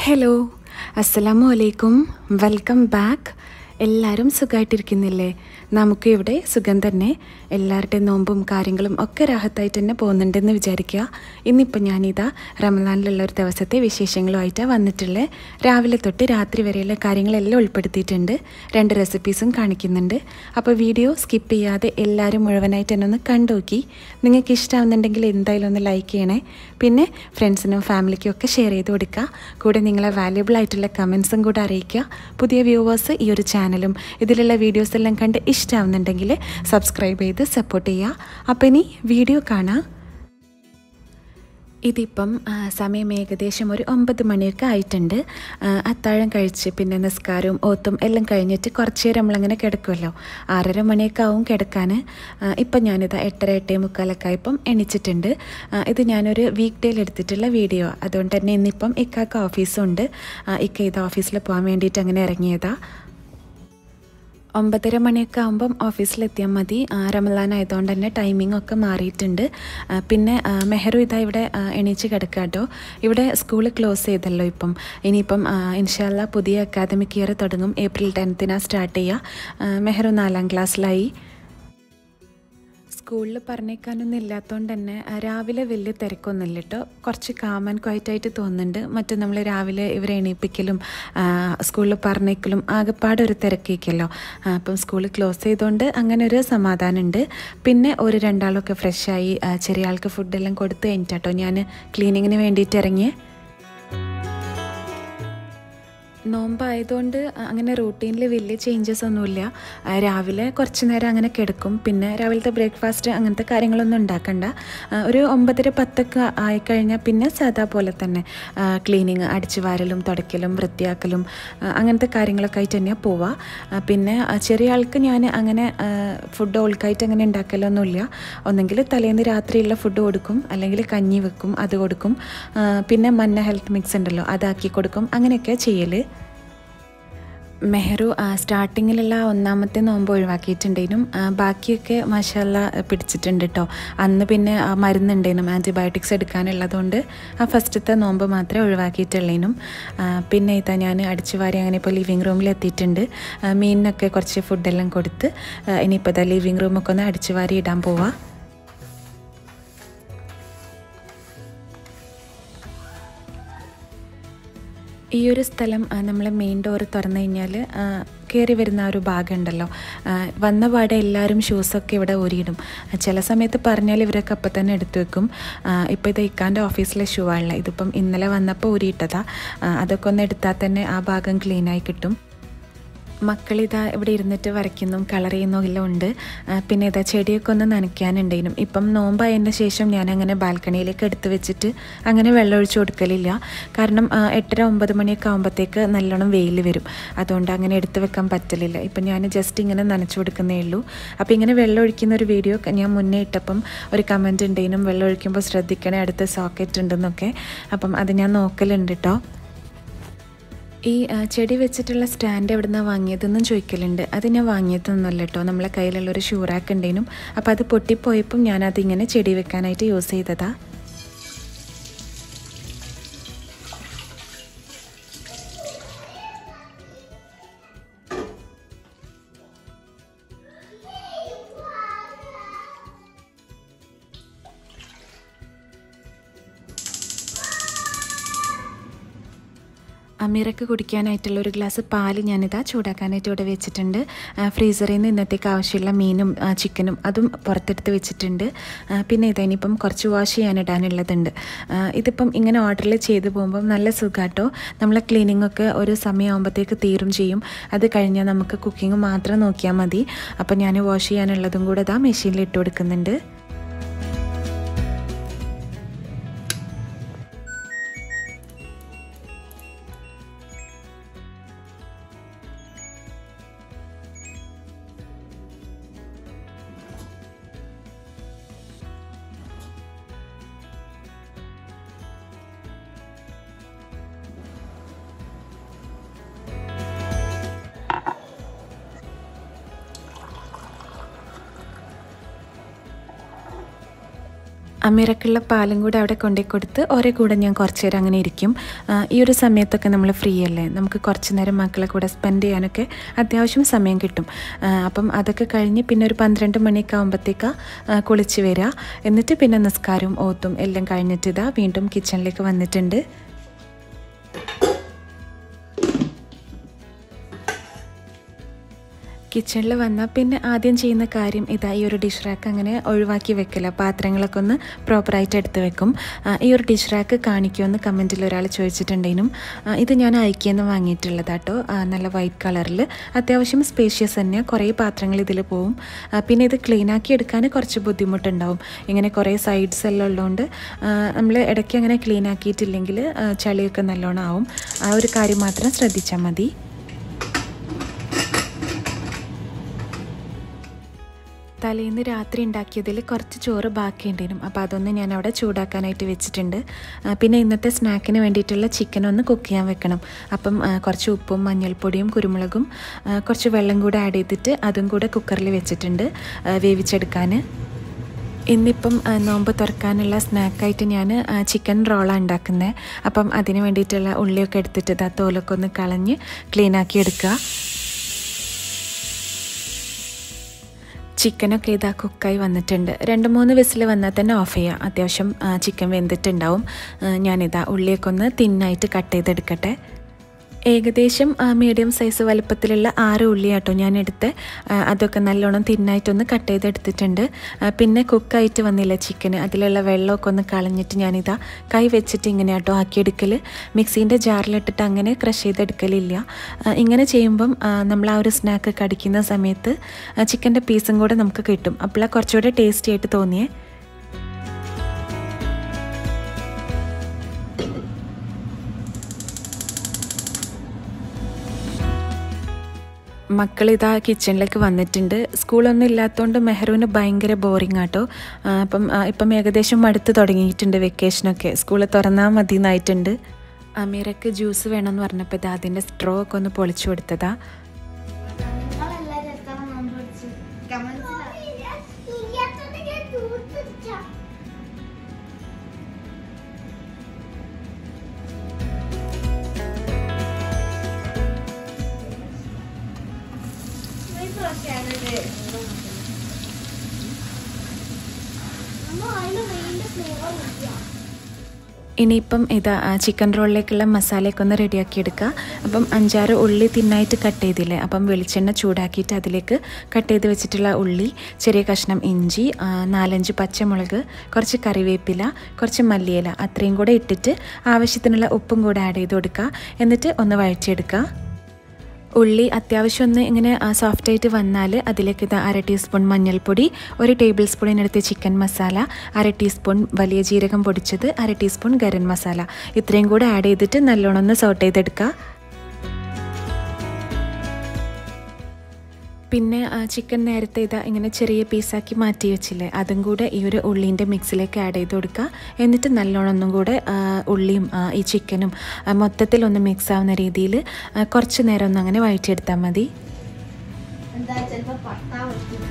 hello അസ്സലാമു അലൈക്കും welcome back എല്ലാവരും സുഖമായിട്ടിരിക്കുന്നില്ലേ നമുക്ക് ഇവിടെ സുഖം തന്നെ എല്ലാവരുടെയും നോമ്പും കാര്യങ്ങളും ഒക്കെ രാഹത്തായിട്ട് തന്നെ പോകുന്നുണ്ടെന്ന് വിചാരിക്കുക ഇന്നിപ്പോൾ ഞാനിതാ റമദാനിലുള്ള ഒരു ദിവസത്തെ വിശേഷങ്ങളുമായിട്ടാണ് വന്നിട്ടുള്ളത് രാവിലെ തൊട്ട് രാത്രി വരെയുള്ള കാര്യങ്ങളെല്ലാം ഉൾപ്പെടുത്തിയിട്ടുണ്ട് രണ്ട് റെസിപ്പീസും കാണിക്കുന്നുണ്ട് അപ്പോൾ വീഡിയോ സ്കിപ്പ് ചെയ്യാതെ എല്ലാവരും മുഴുവനായിട്ട് തന്നെ ഒന്ന് കണ്ടുനോക്കി നിങ്ങൾക്ക് ഇഷ്ടമാവുന്നുണ്ടെങ്കിൽ എന്തായാലും ഒന്ന് ലൈക്ക് ചെയ്യണേ പിന്നെ ഫ്രണ്ട്സിനും ഫാമിലിക്കും ഒക്കെ ഷെയർ ചെയ്ത് കൊടുക്കുക കൂടെ നിങ്ങളെ വാല്യുബിൾ ആയിട്ടുള്ള കമൻസും കൂടെ അറിയിക്കുക പുതിയ വ്യൂവേഴ്സ് ഈ ഒരു ചാനലും ഇതിലുള്ള വീഡിയോസ് എല്ലാം കണ്ട് ഇഷ്ടമാവുന്നുണ്ടെങ്കിൽ സബ്സ്ക്രൈബ് ചെയ്ത് സപ്പോർട്ട് ചെയ്യുക അപ്പോൾ ഇനി വീഡിയോ കാണാം ഇതിപ്പം ആ, സമയം ഏകദേശം ഒരു ഒമ്പത് മണിയൊക്കെ ആയിട്ടുണ്ട് ആ, അത്താഴം കഴിച്ച് പിന്നെ നിസ്കാരവും ഓത്തും എല്ലാം കഴിഞ്ഞിട്ട് കുറച്ച് നേരം നമ്മളങ്ങനെ കിടക്കുമല്ലോ ആറര മണിയൊക്കെ ആവും കിടക്കാൻ ആ, ഇപ്പം ഞാനിത് എട്ടര എട്ടേ മുക്കാലൊക്കെ ആയപ്പം എണിച്ചിട്ടുണ്ട് ആ, ഇത് ഞാനൊരു വീക്ക് ഡേയിൽ എടുത്തിട്ടുള്ള വീഡിയോ അതുകൊണ്ട് തന്നെ ഇന്നിപ്പം ഇക്കാക്ക് ഓഫീസുണ്ട് ആ, ഇക്ക ഇത് ഓഫീസിൽ പോകാൻ വേണ്ടിയിട്ട് അങ്ങനെ ഇറങ്ങിയതാണ് ഒമ്പതര മണിയൊക്കെ ആകുമ്പം ഓഫീസിലെത്തിയാൽ മതി ആ, റമദാൻ ആയതുകൊണ്ട് തന്നെ ടൈമിംഗ് ഒക്കെ മാറിയിട്ടുണ്ട് ആ, പിന്നെ ആ, മെഹറു ഇതാ ഇവിടെ ആ, എണീച്ച് കിടക്കുക കേട്ടോ ഇവിടെ സ്കൂൾ ക്ലോസ് ചെയ്തല്ലോ ഇപ്പം ഇനിയിപ്പം ആ, ഇൻഷാല്ല പുതിയ അക്കാദമിക് ഇയർ തുടങ്ങും ഏപ്രിൽ ടെൻത്തിനാണ് സ്റ്റാർട്ട് ചെയ്യുക ആ, മെഹറു നാലാം ക്ലാസ്സിലായി സ്കൂളിൽ പറഞ്ഞേക്കാനൊന്നും ഇല്ലാത്തതുകൊണ്ട് തന്നെ ആ, രാവിലെ വലിയ തിരക്കൊന്നുമില്ല കേട്ടോ കുറച്ച് കാമൻ ക്വയറ്റായിട്ട് തോന്നുന്നുണ്ട് മറ്റു നമ്മൾ രാവിലെ ഇവരെ എണീപ്പിക്കലും ആ, സ്കൂളിൽ പറഞ്ഞേക്കലും ആകെപ്പാടെ ഒരു തിരക്കേക്കല്ലോ ആ, അപ്പം സ്കൂൾ ക്ലോസ് ചെയ്തുകൊണ്ട് അങ്ങനെ ഒരു സമാധാനമുണ്ട് പിന്നെ ഒരു രണ്ടാളൊക്കെ ഫ്രഷായി ആ, ചെറിയ ആൾക്ക് ഫുഡെല്ലാം കൊടുത്ത് കഴിഞ്ഞിട്ടോ ഞാൻ ക്ലീനിങ്ങിന് വേണ്ടിയിട്ട് ഇറങ്ങിയേ നോമ്പായതുകൊണ്ട് അങ്ങനെ റൂട്ടീനിൽ വലിയ ചേഞ്ചസ് ഒന്നുമില്ല ആ, രാവിലെ കുറച്ച് നേരം അങ്ങനെ കിടക്കും പിന്നെ രാവിലത്തെ ബ്രേക്ക്ഫാസ്റ്റ് അങ്ങനത്തെ കാര്യങ്ങളൊന്നും ഉണ്ടാക്കണ്ട ആ, ഒരു ഒമ്പതര പത്തൊക്കെ ആയിക്കഴിഞ്ഞാൽ പിന്നെ സാധാ പോലെ തന്നെ ക്ലീനിങ് അടിച്ചു വാരലും തുടയ്ക്കലും വൃത്തിയാക്കലും ആ, അങ്ങനത്തെ കാര്യങ്ങളൊക്കെ ആയിട്ട് തന്നെയാണ് പോവുക ആ, പിന്നെ ആ, ചെറിയ ആൾക്ക് ഞാൻ അങ്ങനെ ഫുഡ് ഓൾക്കായിട്ട് അങ്ങനെ ഉണ്ടാക്കലൊന്നുമില്ല ഒന്നെങ്കിൽ തലേന്ന് രാത്രിയുള്ള ഫുഡ് കൊടുക്കും അല്ലെങ്കിൽ കഞ്ഞി വെക്കും അത് കൊടുക്കും ആ, പിന്നെ മഞ്ഞ ഹെൽത്ത് മിക്സ് ഉണ്ടല്ലോ അതാക്കി കൊടുക്കും അങ്ങനെയൊക്കെ ചെയ്യൽ മെഹറു ആ, സ്റ്റാർട്ടിങ്ങിലുള്ള ഒന്നാമത്തെ നോമ്പ് ഒഴിവാക്കിയിട്ടുണ്ടേനും ആ, ബാക്കിയൊക്കെ മഷാല പിടിച്ചിട്ടുണ്ട് കേട്ടോ അന്ന് പിന്നെ ആ മരുന്നുണ്ടേനും ആൻറ്റിബയോട്ടിക്സ് എടുക്കാനുള്ളതുകൊണ്ട് ആ ഫസ്റ്റത്തെ നോമ്പ് മാത്രമേ ഒഴിവാക്കിയിട്ടുള്ളേനും ആ, പിന്നെ ഇതാ ഞാൻ അടിച്ചു വാരി അങ്ങനെ ഇപ്പോൾ ലിവിങ് റൂമിൽ എത്തിയിട്ടുണ്ട് ആ, മീനിനൊക്കെ കുറച്ച് ഫുഡെല്ലാം കൊടുത്ത് ആ, ഇനിയിപ്പോൾ ഇതാ ലിവിങ് റൂമൊക്കെ ഒന്ന് അടിച്ചു വാരി ഇടാൻ പോവാം ഈ ഒരു സ്ഥലം നമ്മൾ മെയിൻ ഡോർ തുറന്നു കഴിഞ്ഞാൽ കയറി വരുന്ന ആ ഒരു ഭാഗം ഉണ്ടല്ലോ ആ, വന്ന പാടെ എല്ലാവരും ഷൂസൊക്കെ ഇവിടെ ഊരിയിടും ആ, ചില സമയത്ത് പറഞ്ഞാൽ ഇവരൊക്കെ അപ്പം തന്നെ എടുത്തു വെക്കും ഇപ്പോൾ ഇത് ഇക്കാൻ്റെ ഓഫീസിലെ ഷൂ ആണല്ലോ ഇതിപ്പം ഇന്നലെ വന്നപ്പോൾ ഊരിയിട്ടതാ ആ, അതൊക്കെ ഒന്ന് എടുത്താൽ തന്നെ ആ ഭാഗം ക്ലീനായി കിട്ടും മക്കളിതാ ഇവിടെ ഇരുന്നിട്ട് വരയ്ക്കുന്നു കളർ ചെയ്യുന്നു എല്ലാം ഉണ്ട് ആ, പിന്നെ ഇതാ ചെടിയൊക്കെ ഒന്ന് നനയ്ക്കാനുണ്ടേനും ഇപ്പം നോമ്പായതിൻ്റെ ശേഷം ഞാൻ അങ്ങനെ ബാൽക്കണിയിലേക്ക് എടുത്ത് വെച്ചിട്ട് അങ്ങനെ വെള്ളം ഒഴിച്ച് കൊടുക്കലില്ല കാരണം ആ, എട്ടര ഒമ്പത് മണിയൊക്കെ ആകുമ്പോഴത്തേക്ക് നല്ലോണം വെയിൽ വരും അതുകൊണ്ട് അങ്ങനെ എടുത്ത് വെക്കാൻ പറ്റലില്ല ഇപ്പം ഞാൻ ജസ്റ്റ് ഇങ്ങനെ നനച്ചു കൊടുക്കുന്നേ ഉള്ളൂ അപ്പോൾ ഇങ്ങനെ വെള്ളം ഒഴിക്കുന്ന ഒരു വീഡിയോ ഞാൻ മുന്നേ ഇട്ടപ്പം ഒരു കമൻറ്റ് ഉണ്ടേനും വെള്ളം ഒഴിക്കുമ്പോൾ ശ്രദ്ധിക്കണേ അടുത്ത സോക്കറ്റ് ഉണ്ടെന്നൊക്കെ അപ്പം അത് ഞാൻ നോക്കലുണ്ട് കേട്ടോ ഈ ആ, ചെടി വെച്ചിട്ടുള്ള സ്റ്റാൻഡ് എവിടെ നിന്നാണ് വാങ്ങിയതെന്നും ചോദിക്കലുണ്ട് അത് ഞാൻ വാങ്ങിയതൊന്നുമല്ല കേട്ടോ നമ്മളെ കയ്യിലുള്ളൊരു ഷൂറാക്ക് ഉണ്ടേനും അപ്പോൾ അത് പൊട്ടിപ്പോയപ്പം ഞാനതിങ്ങനെ ചെടി വെക്കാനായിട്ട് യൂസ് ചെയ്തതാ അമീറക്ക് കുടിക്കാനായിട്ടുള്ള ഒരു ഗ്ലാസ് പാല് ഞാനിതാ ചൂടാക്കാനായിട്ട് ഇവിടെ വെച്ചിട്ടുണ്ട് ആ, ഫ്രീസറിൽ നിന്ന് ഇന്നത്തേക്ക് ആവശ്യമുള്ള മീനും ആ, ചിക്കനും അതും പുറത്തെടുത്ത് വെച്ചിട്ടുണ്ട് ആ, പിന്നെ ഇതാ ഇനിയിപ്പം കുറച്ച് വാഷ് ചെയ്യാനിടാനുള്ളതുണ്ട് ആ, ഇതിപ്പം ഇങ്ങനെ ഓർഡറിൽ ചെയ്ത് പോകുമ്പം നല്ല സുഖാട്ടോ നമ്മളെ ക്ലീനിങ് ഒക്കെ ഒരു സമയമാകുമ്പോഴത്തേക്ക് തീരും ചെയ്യും അത് കഴിഞ്ഞാൽ നമുക്ക് കുക്കിംഗ് മാത്രം നോക്കിയാൽ മതി അപ്പം ഞാൻ വാഷ് ചെയ്യാനുള്ളതും കൂടെ ഇതാ മെഷീനിൽ ഇട്ട് കൊടുക്കുന്നുണ്ട് അമീറക്കുള്ള പാലും കൂടെ അവിടെ കൊണ്ടുപോയി കൊടുത്ത് ഓരോ കൂടെ ഞാൻ കുറച്ച് നേരം അങ്ങനെ ഇരിക്കും ആ, ഈ ഒരു സമയത്തൊക്കെ നമ്മൾ ഫ്രീ അല്ലേ നമുക്ക് കുറച്ച് നേരം മക്കളെ കൂടെ സ്പെൻഡ് ചെയ്യാനൊക്കെ അത്യാവശ്യം സമയം കിട്ടും ആ, അപ്പം അതൊക്കെ കഴിഞ്ഞ് പിന്നെ ഒരു പന്ത്രണ്ട് മണിയൊക്കെ ആകുമ്പോഴത്തേക്ക് കുളിച്ച് വരിക എന്നിട്ട് പിന്നെ നിസ്കാരവും ഓത്തും എല്ലാം കഴിഞ്ഞിട്ട് ഇതാ വീണ്ടും കിച്ചണിലേക്ക് വന്നിട്ടുണ്ട് കിച്ചണിൽ വന്നാൽ പിന്നെ ആദ്യം ചെയ്യുന്ന കാര്യം ഇതാ ഈ ഒരു ഡിഷ് റാക്ക് അങ്ങനെ ഒഴിവാക്കി വെക്കില്ല പാത്രങ്ങളൊക്കെ ഒന്ന് പ്രോപ്പറായിട്ട് എടുത്ത് വെക്കും ആ, ഈ ഒരു ഡിഷ് റാക്ക് കാണിക്കുമെന്ന് കമൻറ്റിൽ ഒരാൾ ചോദിച്ചിട്ടുണ്ടേനും ആ, ഇത് ഞാൻ ഐക്കിയെന്ന് വാങ്ങിയിട്ടുള്ളതാട്ടോ ആ, നല്ല വൈറ്റ് കളറിൽ അത്യാവശ്യം സ്പേഷ്യസ് തന്നെയാണ് കുറേ പാത്രങ്ങൾ ഇതിൽ പോവും ആ, പിന്നെ ഇത് ക്ലീൻ ആക്കി എടുക്കാൻ കുറച്ച് ബുദ്ധിമുട്ടുണ്ടാവും ഇങ്ങനെ കുറേ സൈഡ്സ് എല്ലാം ഉള്ളതുകൊണ്ട് നമ്മൾ ഇടയ്ക്ക് അങ്ങനെ ക്ലീൻ ആക്കിയിട്ടില്ലെങ്കിൽ ആ, ചളിയൊക്കെ നല്ലോണം ആവും ആ ഒരു കാര്യം മാത്രം ശ്രദ്ധിച്ചാൽ മതി തലേന്ന് രാത്രി ഉണ്ടാക്കിയതിൽ കുറച്ച് ചോറ് ബാക്കിയുണ്ടേനും അപ്പോൾ അതൊന്ന് ഞാൻ അവിടെ ചൂടാക്കാനായിട്ട് വെച്ചിട്ടുണ്ട് ആ, പിന്നെ ഇന്നത്തെ സ്നാക്കിന് വേണ്ടിയിട്ടുള്ള ചിക്കൻ ഒന്ന് കുക്ക് ചെയ്യാൻ വെക്കണം അപ്പം ആ, കുറച്ച് ഉപ്പും മഞ്ഞൾപ്പൊടിയും കുരുമുളകും ആ, കുറച്ച് വെള്ളം കൂടെ ആഡ് ചെയ്തിട്ട് അതും കൂടെ കുക്കറിൽ വെച്ചിട്ടുണ്ട് ആ, വേവിച്ചെടുക്കാൻ ഇന്നിപ്പം ആ, നോമ്പ് തുറക്കാനുള്ള സ്നാക്കായിട്ട് ഞാൻ ചിക്കൻ റോളാണ് ഉണ്ടാക്കുന്നത് അപ്പം അതിന് വേണ്ടിയിട്ടുള്ള ഉള്ളിയൊക്കെ എടുത്തിട്ട് ഇതാ തോലൊക്കെ ഒന്ന് കളഞ്ഞ് ക്ലീനാക്കി എടുക്കുക ചിക്കനൊക്കെ ഇതാ കുക്കായി വന്നിട്ടുണ്ട് രണ്ട് മൂന്ന് വിസിൽ വന്നാൽ തന്നെ ഓഫ് ചെയ്യാം അത്യാവശ്യം ആ, ചിക്കൻ വെന്തിട്ടുണ്ടാവും ആ, ഞാനിതാ ഉള്ളിയൊക്കെ ഒന്ന് തിന്നായിട്ട് കട്ട് ചെയ്തെടുക്കട്ടെ ഏകദേശം മീഡിയം സൈസ് വലുപ്പത്തിലുള്ള ആറ് ഉള്ളിയാട്ടോ ഞാൻ എടുത്ത് ആ, അതൊക്കെ നല്ലോണം തിന്നായിട്ടൊന്ന് കട്ട് ചെയ്തെടുത്തിട്ടുണ്ട് ആ, പിന്നെ കുക്കായിട്ട് വന്നില്ല ചിക്കന് അതിലുള്ള വെള്ളമൊക്കെ ഒന്ന് കളഞ്ഞിട്ട് ഞാനിതാ കൈ വെച്ചിട്ട് ഇങ്ങനെ ആട്ടോ ആക്കിയെടുക്കൽ മിക്സീൻ്റെ ജാറിലിട്ടിട്ട് അങ്ങനെ ക്രഷ് ചെയ്തെടുക്കലില്ല ആ, ഇങ്ങനെ ചെയ്യുമ്പം ആ, നമ്മൾ ആ ഒരു സ്നാക്ക് കടിക്കുന്ന സമയത്ത് ചിക്കൻ്റെ പീസും കൂടെ നമുക്ക് കിട്ടും അപ്പോഴാണ് കുറച്ചുകൂടെ ടേസ്റ്റി ആയിട്ട് തോന്നിയേ മക്കൾ ഇതാ കിച്ചണിലേക്ക് വന്നിട്ടുണ്ട് സ്കൂളൊന്നും ഇല്ലാത്തതുകൊണ്ട് മെഹ്റൂന് ഭയങ്കര ബോറിംഗ് ആട്ടോ ആ, അപ്പം ആ, ഇപ്പം ഏകദേശം മടുത്ത് തുടങ്ങിയിട്ടുണ്ട് വെക്കേഷനൊക്കെ സ്കൂൾ തുറന്നാൽ മതി എന്നായിട്ടുണ്ട് അമീറക്ക് ജ്യൂസ് വേണമെന്ന് പറഞ്ഞപ്പോൾ ഇതാ അതിൻ്റെ സ്ട്രോ ഒക്കെ ഒന്ന് പൊളിച്ചു കൊടുത്തതാ നിങ്ങളെല്ലാരും എത്ര നോമ്പ് പിടിച്ചു ഇനിയിപ്പം ഇതാ ആ, ചിക്കൻ റോളിലേക്കുള്ള മസാലയൊക്കെ ഒന്ന് റെഡിയാക്കി എടുക്കുക അപ്പം അഞ്ചാറ് ഉള്ളി തിന്നായിട്ട് കട്ട് ചെയ്തില്ലേ അപ്പം വെളിച്ചെണ്ണ ചൂടാക്കിയിട്ട് അതിലേക്ക് കട്ട് ചെയ്ത് വെച്ചിട്ടുള്ള ഉള്ളി ചെറിയ കഷ്ണം ഇഞ്ചി ആ, നാലഞ്ച് പച്ചമുളക് കുറച്ച് കറിവേപ്പില കുറച്ച് മല്ലിയില അത്രയും കൂടെ ഇട്ടിട്ട് ആവശ്യത്തിനുള്ള ഉപ്പും കൂടെ ആഡ് ചെയ്ത് കൊടുക്കുക എന്നിട്ട് ഒന്ന് വഴറ്റിയെടുക്കുക ഉള്ളി അത്യാവശ്യം ഒന്ന് ഇങ്ങനെ സോഫ്റ്റ് ആയിട്ട് വന്നാൽ അതിലേക്ക് ഇത് അര ടീസ്പൂൺ മഞ്ഞൾപ്പൊടി ഒരു ടേബിൾ സ്പൂണിനടുത്ത് ചിക്കൻ മസാല അര ടീസ്പൂൺ വലിയ ജീരകം പൊടിച്ചത് അര ടീസ്പൂൺ ഗരം മസാല ഇത്രയും കൂടെ ആഡ് ചെയ്തിട്ട് നല്ലോണം ഒന്ന് സോട്ട് ചെയ്തെടുക്കുക പിന്നെ ആ, ചിക്കൻ നേരത്തെ ഇതാ ഇങ്ങനെ ചെറിയ പീസാക്കി മാറ്റി വെച്ചില്ലേ അതും കൂടെ ഈ ഒരു ഉള്ളീൻ്റെ മിക്സിലേക്ക് ആഡ് ചെയ്ത് കൊടുക്കുക എന്നിട്ട് നല്ലോണം ഒന്നും കൂടെ ആ, ഉള്ളിയും ആ, ഈ ചിക്കനും ആ, മൊത്തത്തിൽ ഒന്ന് മിക്സ് ആവുന്ന രീതിയിൽ ആ, കുറച്ച് നേരം ഒന്ന് അങ്ങനെ വഴറ്റിയെടുത്താൽ മതി എന്താ ചിലപ്പോ പട്ടാ പറ്റും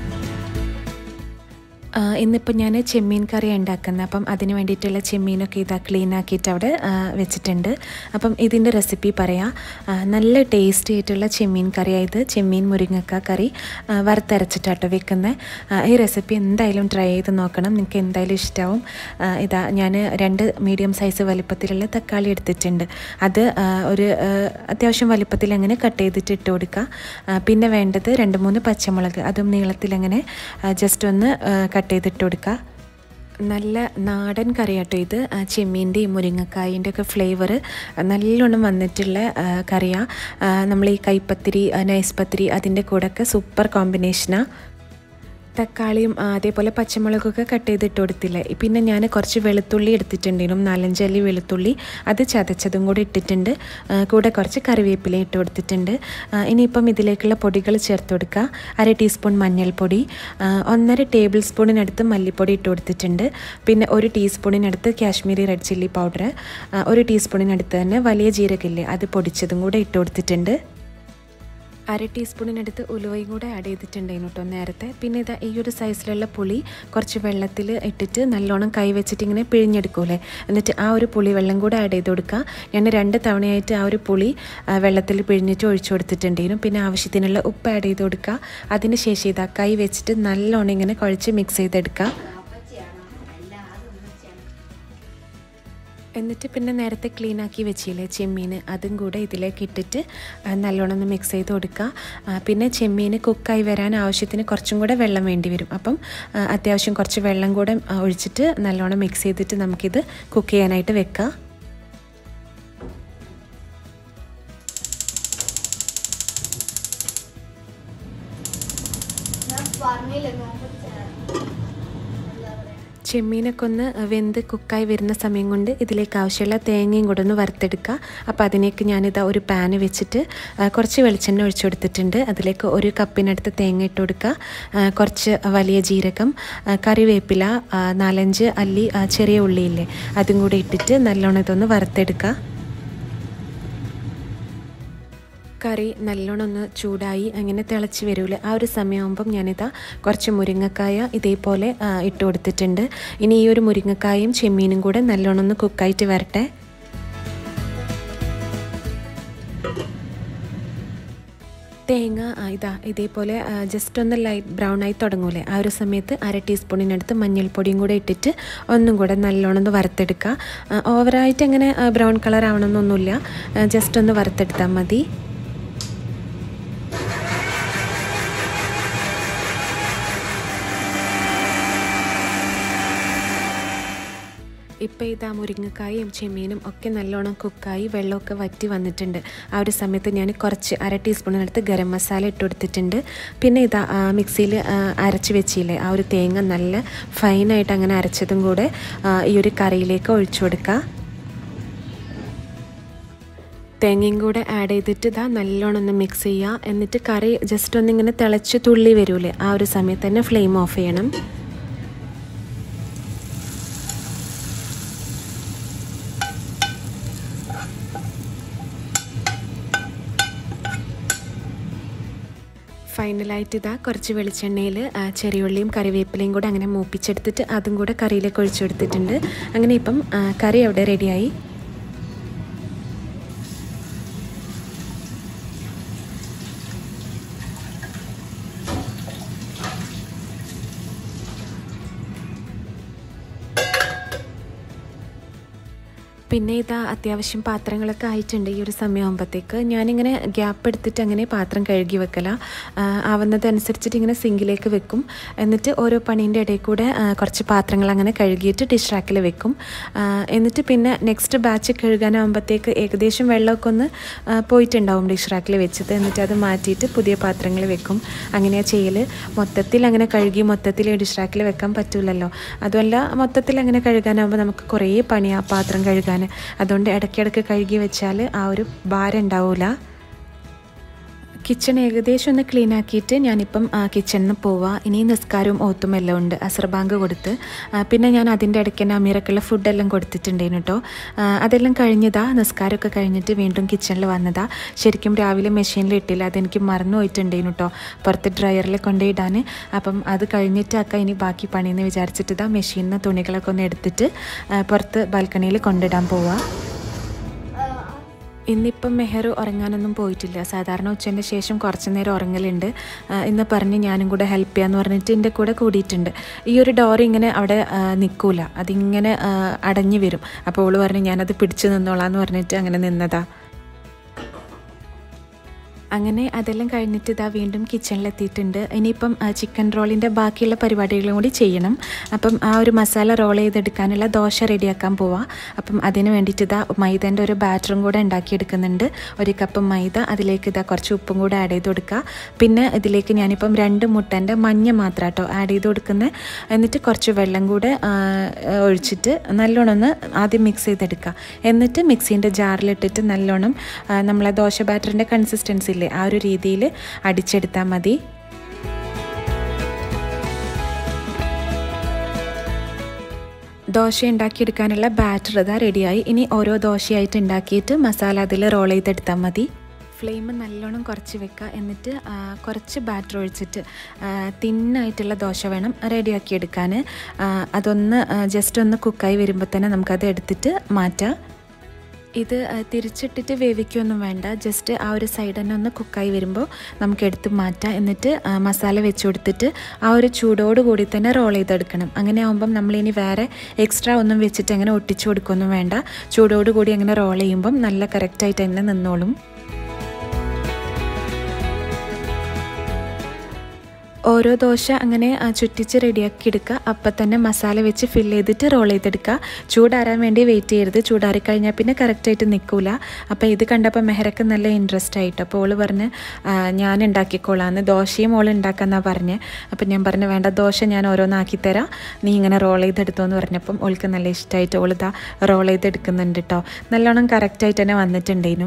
ആ, ഇന്നിപ്പോൾ ഞാൻ ചെമ്മീൻ കറി ഉണ്ടാക്കുന്നത് അപ്പം അതിന് വേണ്ടിയിട്ടുള്ള ചെമ്മീനൊക്കെ ഇതാ ക്ലീൻ ആക്കിയിട്ട് അവിടെ ആ, വെച്ചിട്ടുണ്ട് അപ്പം ഇതിൻ്റെ റെസിപ്പി പറയാം ആ, നല്ല ടേസ്റ്റി ആയിട്ടുള്ള ചെമ്മീൻ കറിയായത് ചെമ്മീൻ മുരിങ്ങക്ക കറി ആ, വറുത്തരച്ചിട്ടാട്ടോ വെക്കുന്നത് ഈ റെസിപ്പി എന്തായാലും ട്രൈ ചെയ്ത് നോക്കണം നിങ്ങൾക്ക് എന്തായാലും ഇഷ്ടമാവും ആ, ഇതാ ഞാൻ രണ്ട് മീഡിയം സൈസ് വലിപ്പത്തിലുള്ള തക്കാളി എടുത്തിട്ടുണ്ട് അത് ആ, ഒരു ആ, അത്യാവശ്യം വലിപ്പത്തിൽ അങ്ങനെ കട്ട് ചെയ്തിട്ട് ഇട്ട് കൊടുക്കുക ആ, പിന്നെ വേണ്ടത് രണ്ട് മൂന്ന് പച്ചമുളക് അതും നീളത്തിൽ അങ്ങനെ ജസ്റ്റ് ഒന്ന് കട്ട് ചെയ്തിട്ട് കൊടുക്കുക നല്ല നാടൻ കറിയാട്ടോ ഇത് ആ, ചെമ്മീൻ്റെയും മുരിങ്ങക്കായിൻ്റെ ഒക്കെ ഫ്ലേവർ നല്ലോണം വന്നിട്ടുള്ള കറിയാണ് നമ്മൾ ഈ കൈപ്പത്തിരി ആ, നൈസ് പത്തിരി അതിൻ്റെ കൂടെയൊക്കെ സൂപ്പർ കോമ്പിനേഷനാണ് തക്കാളിയും ആ, അതേപോലെ പച്ചമുളകൊക്കെ കട്ട് ചെയ്തിട്ട് കൊടുത്തില്ലേ പിന്നെ ഞാൻ കുറച്ച് വെളുത്തുള്ളി എടുത്തിട്ടുണ്ടായിരുന്നു നാലഞ്ചല്ലി വെളുത്തുള്ളി അത് ചതച്ചതും കൂടി ഇട്ടിട്ടുണ്ട് ആ, കൂടെ കുറച്ച് കറിവേപ്പില ഇട്ട് കൊടുത്തിട്ടുണ്ട് ആ, ഇനിയിപ്പം ഇതിലേക്കുള്ള പൊടികൾ ചേർത്ത് കൊടുക്കുക അര ടീസ്പൂൺ മഞ്ഞൾപ്പൊടി ആ, ഒന്നര ടേബിൾ സ്പൂണിനടുത്ത് മല്ലിപ്പൊടി ഇട്ട് കൊടുത്തിട്ടുണ്ട് പിന്നെ ഒരു ടീസ്പൂണിനടുത്ത് കാശ്മീരി റെഡ് ചില്ലി പൗഡർ ഒരു ടീസ്പൂണിനടുത്ത് തന്നെ വലിയ ജീരകമില്ലേ അത് പൊടിച്ചതും കൂടെ ഇട്ട് കൊടുത്തിട്ടുണ്ട് അര ടീസ്പൂണിനടുത്ത് ഉലുവയും കൂടെ ആഡ് ചെയ്തിട്ടുണ്ടായിരുന്നു കേട്ടോ നേരത്തെ പിന്നെ ഇതാ ഈ ഒരു സൈസിലുള്ള പുളി കുറച്ച് വെള്ളത്തിൽ ഇട്ടിട്ട് നല്ലോണം കൈ വെച്ചിട്ട് ഇങ്ങനെ പിഴിഞ്ഞെടുക്കൂലേ എന്നിട്ട് ആ ഒരു പുളി വെള്ളം കൂടെ ആഡ് ചെയ്ത് കൊടുക്കുക ഞാൻ രണ്ട് തവണയായിട്ട് ആ ഒരു പുളി ആ, വെള്ളത്തിൽ പിഴിഞ്ഞിട്ട് ഒഴിച്ചു കൊടുത്തിട്ടുണ്ടായിരുന്നു പിന്നെ ആവശ്യത്തിനുള്ള ഉപ്പ് ആഡ് ചെയ്ത് കൊടുക്കുക അതിന് ശേഷം ഇതാ കൈ വെച്ചിട്ട് നല്ലോണം ഇങ്ങനെ കുഴച്ച് മിക്സ് ചെയ്തെടുക്കുക അപ്പച്ചിയാണ് എല്ലാം അത് ഉമ്മച്ചിയാണ് എന്നിട്ട് പിന്നെ നേരത്തെ ക്ലീൻ ആക്കി വെച്ചില്ലേ ചെമ്മീൻ അതും കൂടെ ഇതിലേക്ക് ഇട്ടിട്ട് ആ, നല്ലോണം ഒന്ന് മിക്സ് ചെയ്ത് കൊടുക്കുക ആ, പിന്നെ ചെമ്മീൻ കുക്കായി വരാൻ ആവശ്യത്തിന് കുറച്ചും കൂടെ വെള്ളം വേണ്ടി വരും അപ്പം ആ, അത്യാവശ്യം കുറച്ച് വെള്ളം കൂടെ ആ, ഒഴിച്ചിട്ട് നല്ലോണം മിക്സ് ചെയ്തിട്ട് നമുക്കിത് കുക്ക് ചെയ്യാനായിട്ട് വെക്കാം ഞാൻ പറഞ്ഞില്ലേ നോമ്പച്ച എന്താ പറയാ ചെമ്മീനൊക്കെ ഒന്ന് വെന്ത് കുക്കായി വരുന്ന സമയം കൊണ്ട് ഇതിലേക്ക് ആവശ്യമുള്ള തേങ്ങയും കൂടെ ഒന്ന് വറുത്തെടുക്കുക അപ്പോൾ അതിലേക്ക് ഞാനിതാ ഒരു പാന് വെച്ചിട്ട് ആ, കുറച്ച് വെളിച്ചെണ്ണ ഒഴിച്ചു കൊടുത്തിട്ടുണ്ട് അതിലേക്ക് ഒരു കപ്പിനടുത്ത് തേങ്ങ ഇട്ട് കൊടുക്കുക ആ, കുറച്ച് വലിയ ജീരകം ആ, കറിവേപ്പില ആ, നാലഞ്ച് അല്ലി ആ, ചെറിയ ഉള്ളിയില്ലേ അതും കൂടി ഇട്ടിട്ട് നല്ലോണം ഇതൊന്ന് വറുത്തെടുക്കുക കറി നല്ലോണം ഒന്ന് ചൂടായി അങ്ങനെ തിളച്ച് വരൂലേ ആ ഒരു സമയമാകുമ്പം ഞാനിതാ കുറച്ച് മുരിങ്ങക്കായ ഇതേപോലെ ആ, ഇട്ട് കൊടുത്തിട്ടുണ്ട് ഇനി ഈ ഒരു മുരിങ്ങക്കായും ചെമ്മീനും കൂടെ നല്ലോണം ഒന്ന് കുക്കായിട്ട് വരട്ടെ തേങ്ങ ആ, ഇതാ ഇതേപോലെ ജസ്റ്റ് ഒന്ന് ലൈറ്റ് ബ്രൗൺ ആയി തുടങ്ങൂലേ ആ ഒരു സമയത്ത് അര ടീസ്പൂണിനടുത്ത് മഞ്ഞൾപ്പൊടിയും കൂടെ ഇട്ടിട്ട് ഒന്നും കൂടെ നല്ലോണം ഒന്ന് വറുത്തെടുക്കുക ആ, ഓവറായിട്ട് അങ്ങനെ ബ്രൗൺ കളർ ആവണമെന്നൊന്നുമില്ല ജസ്റ്റ് ഒന്ന് വറുത്തെടുത്താൽ മതി ഇപ്പോൾ ഇതാ മുരിങ്ങക്കായും ചെമ്മീനും ഒക്കെ നല്ലോണം കുക്കായി വെള്ളമൊക്കെ വറ്റി വന്നിട്ടുണ്ട് ആ ഒരു സമയത്ത് ഞാൻ കുറച്ച് അര ടീസ്പൂണിനടുത്ത് ഗരം മസാല ഇട്ട് കൊടുത്തിട്ടുണ്ട് പിന്നെ ഇതാ മിക്സിയിൽ അരച്ച് വെച്ചില്ലേ ആ ഒരു തേങ്ങ നല്ല ഫൈനായിട്ട് അങ്ങനെ അരച്ചതും കൂടെ ആ, ഈ ഒരു കറിയിലേക്ക് ഒഴിച്ചു കൊടുക്കുക തേങ്ങയും കൂടെ ആഡ് ചെയ്തിട്ട് ഇതാ നല്ലോണം ഒന്ന് മിക്സ് ചെയ്യുക എന്നിട്ട് കറി ജസ്റ്റ് ഒന്നിങ്ങനെ തിളച്ച് തുള്ളി വരൂലേ ആ ഒരു സമയത്ത് തന്നെ ഫ്ലെയിം ഓഫ് ചെയ്യണം ഫൈനലായിട്ട് ഇതാ കുറച്ച് വെളിച്ചെണ്ണയിൽ ചെറിയുള്ളിയും കറിവേപ്പിലയും കൂടെ അങ്ങനെ മൂപ്പിച്ചെടുത്തിട്ട് അതും കൂടെ കറിയിലേക്ക് ഒഴിച്ചു കൊടുത്തിട്ടുണ്ട് അങ്ങനെ ഇപ്പം ആ, കറി അവിടെ റെഡിയായി പിന്നെ ഇതാ അത്യാവശ്യം പാത്രങ്ങളൊക്കെ ആയിട്ടുണ്ട് ഈ ഒരു സമയമാകുമ്പോഴത്തേക്ക് ഞാനിങ്ങനെ ഗ്യാപ്പ് എടുത്തിട്ട് അങ്ങനെ പാത്രം കഴുകി വെക്കല ആ, ആവുന്നതനുസരിച്ചിട്ട് ഇങ്ങനെ സിങ്കിലേക്ക് വെക്കും എന്നിട്ട് ഓരോ പണീൻ്റെ ഇടയിൽ കൂടെ ആ, കുറച്ച് പാത്രങ്ങൾ അങ്ങനെ കഴുകിയിട്ട് ഡിഷ് റാക്കിൽ വെക്കും ആ, എന്നിട്ട് പിന്നെ നെക്സ്റ്റ് ബാച്ച് കഴുകാനാകുമ്പോഴത്തേക്ക് ഏകദേശം വെള്ളമൊക്കെ ഒന്ന് ആ, പോയിട്ടുണ്ടാവും ഡിഷ് റാക്കിൽ വെച്ചത് എന്നിട്ട് അത് മാറ്റിയിട്ട് പുതിയ പാത്രങ്ങൾ വെക്കും അങ്ങനെയാണ് ചെയ്യൽ മൊത്തത്തിൽ അങ്ങനെ കഴുകി മൊത്തത്തിൽ ഡിഷ് റാക്കിൽ വെക്കാൻ പറ്റില്ലല്ലോ അതുമല്ല മൊത്തത്തിൽ അങ്ങനെ കഴുകാനാകുമ്പോൾ നമുക്ക് കുറേ പണിയാണ് പാത്രം കഴുകാൻ അതുകൊണ്ട് ഇടയ്ക്കിടയ്ക്ക് കഴുകി വെച്ചാൽ ആ ഒരു ഭാരം ഉണ്ടാവില്ല കിച്ചൺ ഏകദേശം ഒന്ന് ക്ലീൻ ആക്കിയിട്ട് ഞാനിപ്പം കിച്ചണിൽ നിന്ന് പോവാം ഇനി നിസ്കാരവും ഓത്തും എല്ലാം ഉണ്ട് അസർ ബാങ്ക് കൊടുത്ത് ആ, പിന്നെ ഞാൻ അതിൻ്റെ ഇടയ്ക്ക് തന്നെ അമീറക്കുള്ള ഫുഡെല്ലാം കൊടുത്തിട്ടുണ്ടായിരുന്നു കേട്ടോ ആ, അതെല്ലാം കഴിഞ്ഞതാ നിസ്കാരമൊക്കെ കഴിഞ്ഞിട്ട് വീണ്ടും കിച്ചണിൽ വന്നതാ ശരിക്കും രാവിലെ മെഷീനിൽ ഇട്ടില്ല അതെനിക്ക് മറന്നു പോയിട്ടുണ്ടായിരുന്നു കേട്ടോ പുറത്ത് ഡ്രയറിൽ കൊണ്ടുപോയിടാൻ അപ്പം അത് കഴിഞ്ഞിട്ടാക്കാം ഇനി ബാക്കി പണിയെന്ന് വിചാരിച്ചിട്ട് ഇതാ മെഷീനിൽ നിന്ന് തുണികളൊക്കെ ഒന്ന് എടുത്തിട്ട് ആ, പുറത്ത് ബാൽക്കണിയിൽ കൊണ്ടിടാൻ പോവാം ഇന്നിപ്പം മെഹർ ഉറങ്ങാനൊന്നും പോയിട്ടില്ല സാധാരണ ഉച്ചൻ്റെ ശേഷം കുറച്ച് നേരം ഉറങ്ങലുണ്ട് ആ, ഇന്ന് പറഞ്ഞ് ഞാനും കൂടെ ഹെൽപ്പ് ചെയ്യാന്ന് പറഞ്ഞിട്ട് എൻ്റെ കൂടെ കൂടിയിട്ടുണ്ട് ഈ ഒരു ഡോർ ഇങ്ങനെ അവിടെ ആ, നിൽക്കൂല അതിങ്ങനെ ആ, അടഞ്ഞു വരും അപ്പോൾ ഓള് പറഞ്ഞു ഞാനത് പിടിച്ചു നിന്നോളാന്ന് പറഞ്ഞിട്ട് അങ്ങനെ നിന്നതാ അങ്ങനെ അതെല്ലാം കഴിഞ്ഞിട്ട് ഇതാ വീണ്ടും കിച്ചണിലെത്തിയിട്ടുണ്ട് ഇനിയിപ്പം ആ, ചിക്കൻ റോളിൻ്റെ ബാക്കിയുള്ള പരിപാടികളും കൂടി ചെയ്യണം അപ്പം ആ ഒരു മസാല റോൾ ചെയ്തെടുക്കാനുള്ള ദോശ റെഡിയാക്കാൻ പോവാം അപ്പം അതിന് വേണ്ടിയിട്ട് ഇതാ മൈദേൻ്റെ ഒരു ബാറ്ററും കൂടെ ഉണ്ടാക്കിയെടുക്കുന്നുണ്ട് ഒരു കപ്പ് മൈദ അതിലേക്ക് ഇതാ കുറച്ച് ഉപ്പും കൂടെ ആഡ് ചെയ്ത് കൊടുക്കുക പിന്നെ ഇതിലേക്ക് ഞാനിപ്പം രണ്ട് മുട്ടൻ്റെ മഞ്ഞ മാത്രം കേട്ടോ ആഡ് ചെയ്ത് കൊടുക്കുന്നത് എന്നിട്ട് കുറച്ച് വെള്ളം കൂടെ ആ, ഒഴിച്ചിട്ട് നല്ലോണം ഒന്ന് ആദ്യം മിക്സ് ചെയ്തെടുക്കുക എന്നിട്ട് മിക്സീൻ്റെ ജാറിലിട്ടിട്ട് നല്ലോണം ആ, നമ്മളെ ദോശ ബാറ്ററിൻ്റെ കൺസിസ്റ്റൻസി ഇല്ലേ ആ ഒരു രീതിയിൽ അടിച്ചെടുത്താൽ മതി ദോശ ഉണ്ടാക്കിയെടുക്കാനുള്ള ബാറ്റർ ഇതാ റെഡിയായി ഇനി ഓരോ ദോശയായിട്ട് ഉണ്ടാക്കിയിട്ട് മസാല അതിൽ റോൾ ചെയ്തെടുത്താൽ മതി ഫ്ലെയിം നല്ലോണം കുറച്ച് വെക്കുക എന്നിട്ട് ആ, കുറച്ച് ബാറ്റർ ഒഴിച്ചിട്ട് തിന്നായിട്ടുള്ള ദോശ വേണം റെഡിയാക്കി എടുക്കാൻ ആ, അതൊന്ന് ജസ്റ്റ് ഒന്ന് കുക്കായി വരുമ്പോൾ തന്നെ നമുക്കത് എടുത്തിട്ട് മാറ്റാം ഇത് ആ, തിരിച്ചിട്ടിട്ട് വേവിക്കുകയൊന്നും വേണ്ട ജസ്റ്റ് ആ ഒരു സൈഡ് തന്നെ ഒന്ന് കുക്കായി വരുമ്പോൾ നമുക്ക് എടുത്ത് മാറ്റാം എന്നിട്ട് ആ, മസാല വെച്ച് കൊടുത്തിട്ട് ആ ഒരു ചൂടോട് കൂടി തന്നെ റോൾ ചെയ്തെടുക്കണം അങ്ങനെ ആകുമ്പം നമ്മളിനി വേറെ എക്സ്ട്രാ ഒന്നും വെച്ചിട്ട് അങ്ങനെ ഒട്ടിച്ചു കൊടുക്കുകയൊന്നും വേണ്ട ചൂടോട് കൂടി അങ്ങനെ റോൾ ചെയ്യുമ്പം നല്ല കറക്റ്റായിട്ട് തന്നെ നിന്നോളും ഓരോ ദോശ അങ്ങനെ ആ, ചുറ്റിച്ച് റെഡിയാക്കി എടുക്കുക അപ്പം തന്നെ മസാല വെച്ച് ഫില്ല് ചെയ്തിട്ട് റോൾ ചെയ്തെടുക്കുക ചൂടാറാൻ വേണ്ടി വെയിറ്റ് ചെയ്യരുത് ചൂടാറി കഴിഞ്ഞാൽ പിന്നെ കറക്റ്റായിട്ട് നിൽക്കില്ല അപ്പോൾ ഇത് കണ്ടപ്പോൾ മെഹറക്ക് നല്ല ഇൻട്രസ്റ്റ് ആയിട്ട് അപ്പോൾ ഓള് പറഞ്ഞ് ആ, ഞാൻ ഉണ്ടാക്കിക്കോളാന്ന് ദോശയും ഓൾ ഉണ്ടാക്കാന്നാണ് പറഞ്ഞ് അപ്പം ഞാൻ പറഞ്ഞു വേണ്ട ദോശ ഞാൻ ഓരോന്നാക്കി തരാം നീ ഇങ്ങനെ റോൾ ചെയ്തെടുത്തോ എന്ന് പറഞ്ഞപ്പം ഓൾക്ക് നല്ല ഇഷ്ടമായിട്ട് ഓളിതാ റോൾ ചെയ്തെടുക്കുന്നുണ്ട് കേട്ടോ നല്ലോണം കറക്റ്റായിട്ട് തന്നെ വന്നിട്ടുണ്ടേനും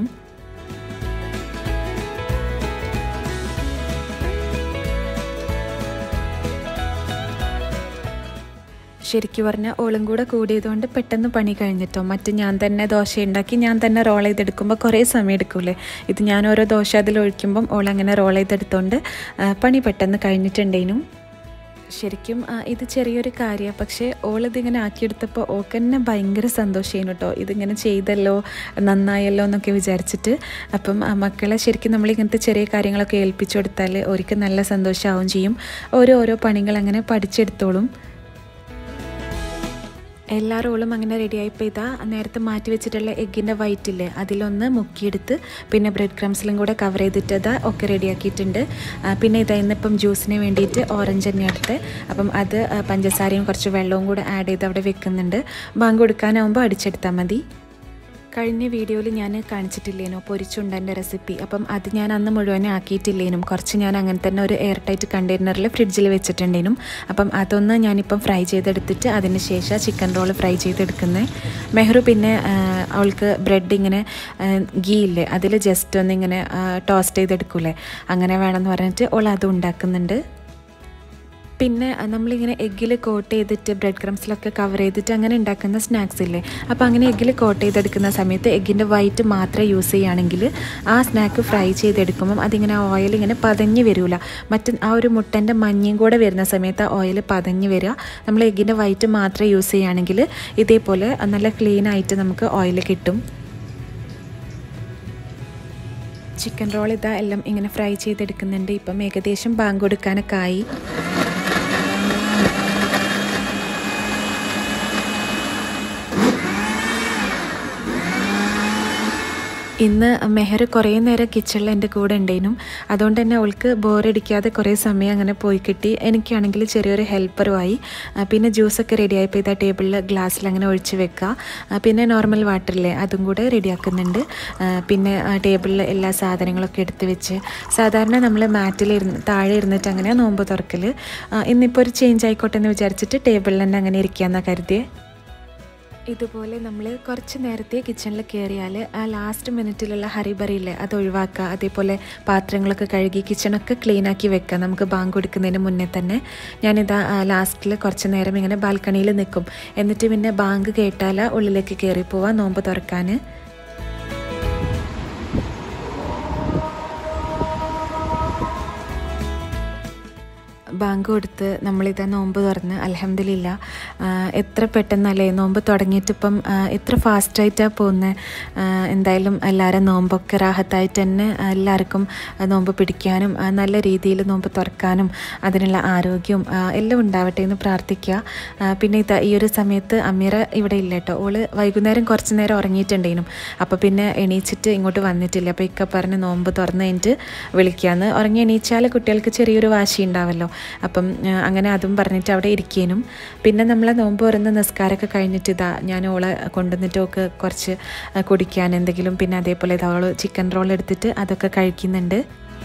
ശരിക്കും പറഞ്ഞാൽ ഓളും കൂടെ കൂടിയതുകൊണ്ട് പെട്ടെന്ന് പണി കഴിഞ്ഞിട്ടോ മറ്റ് ഞാൻ തന്നെ ദോശ ഉണ്ടാക്കി ഞാൻ തന്നെ റോൾ ചെയ്തെടുക്കുമ്പോൾ കുറേ സമയം എടുക്കൂലേ ഇത് ഞാൻ ഓരോ ദോശ അതിൽ ഒഴിക്കുമ്പം ഓൾ അങ്ങനെ റോൾ ചെയ്തെടുത്തോണ്ട് ആ, പണി പെട്ടെന്ന് കഴിഞ്ഞിട്ടുണ്ടേനും ശരിക്കും ആ, ഇത് ചെറിയൊരു കാര്യമാണ് പക്ഷേ ഓളിതിങ്ങനെ ആക്കിയെടുത്തപ്പോൾ ഓൾക്ക് തന്നെ ഭയങ്കര സന്തോഷമായിരുന്നു കേട്ടോ ഇതിങ്ങനെ ചെയ്തല്ലോ നന്നായല്ലോ എന്നൊക്കെ വിചാരിച്ചിട്ട് അപ്പം ആ മക്കളെ ശരിക്കും നമ്മൾ ഇങ്ങനത്തെ ചെറിയ കാര്യങ്ങളൊക്കെ ഏൽപ്പിച്ചു കൊടുത്താൽ അവർക്ക് നല്ല സന്തോഷമാവും ചെയ്യും ഓരോ ഓരോ പണികൾ അങ്ങനെ പഠിച്ചെടുത്തോളും എല്ലാ റോളും അങ്ങനെ റെഡിയായപ്പോൾ ഇതാ നേരത്തെ മാറ്റി വെച്ചിട്ടുള്ള എഗ്ഗിൻ്റെ വൈറ്റില്ലേ അതിലൊന്ന് മുക്കിയെടുത്ത് പിന്നെ ബ്രെഡ് ക്രംസിലും കൂടെ കവർ ചെയ്തിട്ട് അതാ ഒക്കെ റെഡിയാക്കിയിട്ടുണ്ട് ആ, പിന്നെ ഇതാ ഇന്നിപ്പം ജ്യൂസിന് വേണ്ടിയിട്ട് ഓറഞ്ച് തന്നെ എടുത്ത് അപ്പം അത് ആ, പഞ്ചസാരയും കുറച്ച് വെള്ളവും കൂടെ ആഡ് ചെയ്ത് അവിടെ വെക്കുന്നുണ്ട് ബാങ്ക് കൊടുക്കാനാവുമ്പോൾ അടിച്ചെടുത്താൽ മതി കഴിഞ്ഞ വീഡിയോയിൽ ഞാൻ കാണിച്ചിട്ടില്ലേനോ പൊരിച്ചുണ്ടൻ്റെ റെസിപ്പി അപ്പം അത് ഞാൻ അന്ന് മുഴുവനെ ആക്കിയിട്ടില്ലേനും കുറച്ച് ഞാൻ അങ്ങനെ തന്നെ ഒരു എയർ ടൈറ്റ് കണ്ടെയ്നറിൽ ഫ്രിഡ്ജിൽ വെച്ചിട്ടുണ്ടേനും അപ്പം അതൊന്ന് ഞാനിപ്പം ഫ്രൈ ചെയ്തെടുത്തിട്ട് അതിന് ശേഷം ചിക്കൻ റോൾ ഫ്രൈ ചെയ്തെടുക്കുന്നത് മെഹ്റു പിന്നെ ആ, അവൾക്ക് ബ്രെഡ് ഇങ്ങനെ ഗീ ഇല്ലേ അതിൽ ജസ്റ്റ് ഒന്ന് ഇങ്ങനെ ടോസ്റ്റ് ചെയ്തെടുക്കൂലേ അങ്ങനെ വേണമെന്ന് പറഞ്ഞിട്ട് ഓൾ അത് ഉണ്ടാക്കുന്നുണ്ട് പിന്നെ അഹ് നമ്മളിങ്ങനെ എഗ്ഗിൽ കോട്ട് ചെയ്തിട്ട് ബ്രെഡ് ക്രംസിലൊക്കെ കവർ ചെയ്തിട്ട് അങ്ങനെ ഉണ്ടാക്കുന്ന സ്നാക്സ് ഇല്ലേ അപ്പോൾ അങ്ങനെ എഗ്ഗിൽ കോട്ട് ചെയ്തെടുക്കുന്ന സമയത്ത് എഗ്ഗിൻ്റെ വൈറ്റ് മാത്രം യൂസ് ചെയ്യുകയാണെങ്കിൽ ആ സ്നാക്ക് ഫ്രൈ ചെയ്തെടുക്കുമ്പം അതിങ്ങനെ ഓയിൽ ഇങ്ങനെ പതഞ്ഞ് വരില്ല മറ്റ് ആ ഒരു മുട്ടൻ്റെ മഞ്ഞയും കൂടെ വരുന്ന സമയത്ത് ആ ഓയിൽ പതഞ്ഞ് വരിക നമ്മൾ എഗ്ഗിൻ്റെ വൈറ്റ് മാത്രം യൂസ് ചെയ്യുകയാണെങ്കിൽ ഇതേപോലെ നല്ല ക്ലീൻ ആയിട്ട് നമുക്ക് ഓയിൽ കിട്ടും ചിക്കൻ റോൾ ഇതാ എല്ലാം ഇങ്ങനെ ഫ്രൈ ചെയ്തെടുക്കുന്നുണ്ട് ഇപ്പം ഏകദേശം ബാങ്ക് കൊടുക്കാനൊക്കെ ആയി ഇന്ന് മെഹർ കുറേ നേരം കിച്ചണിൽ എൻ്റെ കൂടെ ഉണ്ടേനും അതുകൊണ്ട് തന്നെ അവൾക്ക് ബോറടിക്കാതെ കുറേ സമയം അങ്ങനെ പോയി കിട്ടി എനിക്കാണെങ്കിൽ ചെറിയൊരു ഹെൽപ്പറുമായി ആ, പിന്നെ ജ്യൂസൊക്കെ റെഡി ആയപ്പോൾ ഇതാ ടേബിളിൽ ഗ്ലാസ്സിൽ അങ്ങനെ ഒഴിച്ച് വെക്കുക ആ, പിന്നെ നോർമൽ വാട്ടറിലെ അതും കൂടെ റെഡിയാക്കുന്നുണ്ട് ആ, പിന്നെ ടേബിളിൽ എല്ലാ സാധനങ്ങളൊക്കെ എടുത്ത് വെച്ച് സാധാരണ നമ്മൾ മാറ്റിൽ ഇരുന്ന് താഴെ ഇരുന്നിട്ട് അങ്ങനെ നോമ്പ് തുറക്കൽ ഇന്നിപ്പോൾ ഒരു ചേഞ്ച് ആയിക്കോട്ടെ എന്ന് വിചാരിച്ചിട്ട് ടേബിളിൽ തന്നെ അങ്ങനെ ഇരിക്കാമെന്നാണ് കരുതിയേ ഇതുപോലെ നമ്മൾ കുറച്ച് നേരത്തെ കിച്ചണിൽ കയറിയാൽ ആ ലാസ്റ്റ് മിനിറ്റിലുള്ള ഹറിബറിയില്ലേ അത് ഒഴിവാക്കുക അതേപോലെ പാത്രങ്ങളൊക്കെ കഴുകി കിച്ചണൊക്കെ ക്ലീൻ ആക്കി വെക്കുക നമുക്ക് ബാങ്ക് കൊടുക്കുന്നതിന് മുന്നേ തന്നെ ഞാനിതാ ലാസ്റ്റിൽ കുറച്ച് നേരം ഇങ്ങനെ ബാൽക്കണിയിൽ നിൽക്കും എന്നിട്ട് പിന്നെ ബാങ്ക് കേട്ടാൽ ഉള്ളിലേക്ക് കയറി പോവാം നോമ്പ് തുറക്കാൻ ബാങ്ക് കൊടുത്ത് നമ്മളിതാ നോമ്പ് തുറന്ന് അലഹമില്ല എത്ര പെട്ടെന്നല്ലേ നോമ്പ് തുടങ്ങിയിട്ട് ഇപ്പം ആ, എത്ര ഫാസ്റ്റായിട്ടാണ് പോകുന്നത് എന്തായാലും എല്ലാവരും നോമ്പൊക്കെ റാഹത്തായിട്ട് തന്നെ എല്ലാവർക്കും ആ, നോമ്പ് പിടിക്കാനും ആ, നല്ല രീതിയിൽ നോമ്പ് തുറക്കാനും അതിനുള്ള ആരോഗ്യവും ആ, എല്ലാം ഉണ്ടാവട്ടെ എന്ന് പ്രാർത്ഥിക്കുക ആ, പിന്നെ ഇതാ ഈ ഒരു സമയത്ത് അമീറ ഇവിടെ ഇല്ല കേട്ടോ ഓള് വൈകുന്നേരം കുറച്ച് നേരം ഉറങ്ങിയിട്ടുണ്ടേനും അപ്പോൾ പിന്നെ എണീച്ചിട്ട് ഇങ്ങോട്ട് വന്നിട്ടില്ല അപ്പോൾ ഇക്ക പറഞ്ഞ് നോമ്പ് തുറന്ന് കഴിഞ്ഞിട്ട് വിളിക്കാമെന്ന് ഉറങ്ങി എണീച്ചാൽ കുട്ടികൾക്ക് ചെറിയൊരു വാശി ഉണ്ടാവല്ലോ അപ്പം ആ, അങ്ങനെ അതും പറഞ്ഞിട്ട് അവിടെ ഇരിക്കേനും പിന്നെ നമ്മളെ നോമ്പ് തുറന്ന് നിസ്കാരമൊക്കെ കഴിഞ്ഞിട്ട് ഇതാ ഞാൻ ഓളെ കൊണ്ടുവന്നിട്ട് ഒക്കെ കുറച്ച് ആ, കുടിക്കാൻ എന്തെങ്കിലും പിന്നെ അതേപോലെ ഇതാ ഓള് ചിക്കൻ റോൾ എടുത്തിട്ട് അതൊക്കെ കഴിക്കുന്നുണ്ട്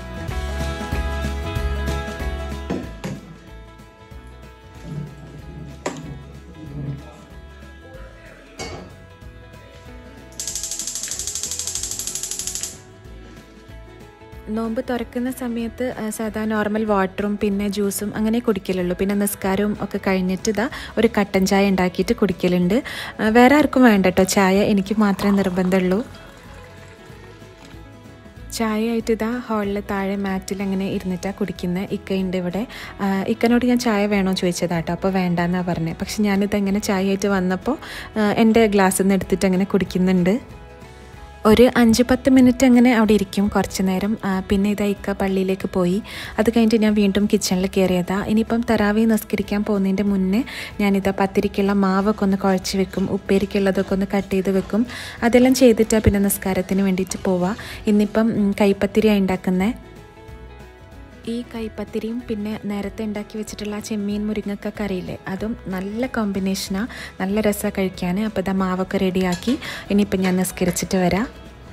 നോമ്പ് തുറക്കുന്ന സമയത്ത് ആ, സാധാ നോർമൽ വാട്ടറും പിന്നെ ജ്യൂസും അങ്ങനെ കുടിക്കലുള്ളൂ പിന്നെ നിസ്കാരവും ഒക്കെ കഴിഞ്ഞിട്ട് ഇതാ ഒരു കട്ടൻ ചായ ഉണ്ടാക്കിയിട്ട് കുടിക്കലുണ്ട് ആ, വേറെ ആർക്കും വേണ്ട കേട്ടോ ചായ എനിക്ക് മാത്രമേ നിർബന്ധമുള്ളൂ ചായ ആയിട്ട് ഇതാ ഹാളിൽ താഴെ മാറ്റിൽ അങ്ങനെ ഇരുന്നിട്ടാണ് കുടിക്കുന്നത് ഇക്കയുണ്ട് ഇവിടെ ആ, ഇക്കനോട് ഞാൻ ചായ വേണോ ചോദിച്ചതാട്ടോ അപ്പോൾ വേണ്ടാന്നാണ് പറഞ്ഞത് പക്ഷെ ഞാനിത് അങ്ങനെ ചായ ആയിട്ട് വന്നപ്പോൾ ആ, എൻ്റെ ഗ്ലാസ്സിൽ നിന്ന് എടുത്തിട്ട് അങ്ങനെ കുടിക്കുന്നുണ്ട് ഒരു അഞ്ച് പത്ത് മിനിറ്റ് അങ്ങനെ അവിടെ ഇരിക്കും കുറച്ച് നേരം ആ, പിന്നെ ഇതാ ഇക്ക പള്ളിയിലേക്ക് പോയി അത് കഴിഞ്ഞിട്ട് ഞാൻ വീണ്ടും കിച്ചണിൽ കയറിയതാ ഇനിയിപ്പം തറാവി നിസ്കരിക്കാൻ പോകുന്നതിൻ്റെ മുന്നേ ഞാനിതാ പത്തിരിക്കുള്ള മാവൊക്കെ ഒന്ന് കുഴച്ച് വെക്കും ഉപ്പേരിക്കുള്ളതൊക്കെ ഒന്ന് കട്ട് ചെയ്ത് വെക്കും അതെല്ലാം ചെയ്തിട്ടാണ് പിന്നെ നിസ്കാരത്തിന് വേണ്ടിയിട്ട് പോവാം ഇന്നിപ്പം ഉം, കൈപ്പത്തിരിയാണ് ഉണ്ടാക്കുന്നത് ഈ കൈപ്പത്തിരിയും പിന്നെ നേരത്തെ ഉണ്ടാക്കി വെച്ചിട്ടുള്ള ആ ചെമ്മീൻ മുരിങ്ങക്ക കറിയില്ലേ അതും നല്ല കോമ്പിനേഷനാണ് നല്ല രസമാണ് കഴിക്കാൻ അപ്പോൾ ഇതാ മാവൊക്കെ റെഡിയാക്കി ഇനിയിപ്പം ഞാൻ നിസ്കരിച്ചിട്ട് വരാം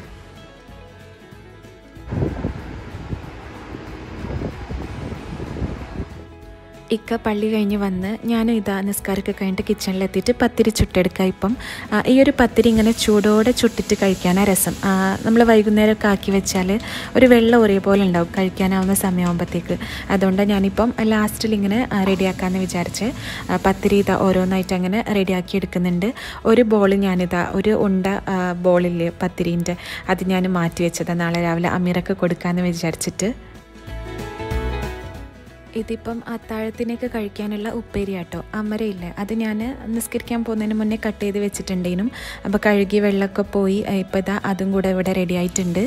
ഇക്ക പള്ളി കഴിഞ്ഞ് വന്ന് ഞാൻ ഇതാ നിസ്കാരമൊക്കെ കഴിഞ്ഞിട്ട് കിച്ചണിലെത്തിയിട്ട് പത്തിരി ചുട്ടെടുക്കുക ഇപ്പം ആ, ഈ ഒരു പത്തിരി ഇങ്ങനെ ചൂടോടെ ചുട്ടിട്ട് കഴിക്കാനാണ് രസം നമ്മൾ വൈകുന്നേരമൊക്കെ ആക്കി വെച്ചാൽ ഒരു വെള്ളം ഒരേപോലെ ഉണ്ടാവും കഴിക്കാനാവുന്ന സമയമാകുമ്പോഴത്തേക്ക് അതുകൊണ്ട് ഞാനിപ്പം ലാസ്റ്റിൽ ഇങ്ങനെ റെഡിയാക്കാമെന്ന് വിചാരിച്ച് ആ, പത്തിരി ഇതാ ഓരോന്നായിട്ട് അങ്ങനെ റെഡിയാക്കി എടുക്കുന്നുണ്ട് ഒരു ബോൾ ഞാനിതാ ഒരു ഉണ്ട ബോളിൽ പത്തിരീൻ്റെ അത് ഞാൻ മാറ്റി വെച്ചതാണ് നാളെ രാവിലെ അമീറൊക്കെ കൊടുക്കാമെന്ന് വിചാരിച്ചിട്ട് ഇതിപ്പം അത്താഴത്തിനൊക്കെ കഴിക്കാനുള്ള ഉപ്പേരി ആട്ടോ അമരയില്ലേ അത് ഞാൻ നിസ്കരിക്കാൻ പോകുന്നതിന് മുന്നേ കട്ട് ചെയ്ത് വെച്ചിട്ടുണ്ടേനും അപ്പോൾ കഴുകി വെള്ളമൊക്കെ പോയി ഇപ്പോൾ ഇതാ അതും കൂടെ ഇവിടെ റെഡി ആയിട്ടുണ്ട്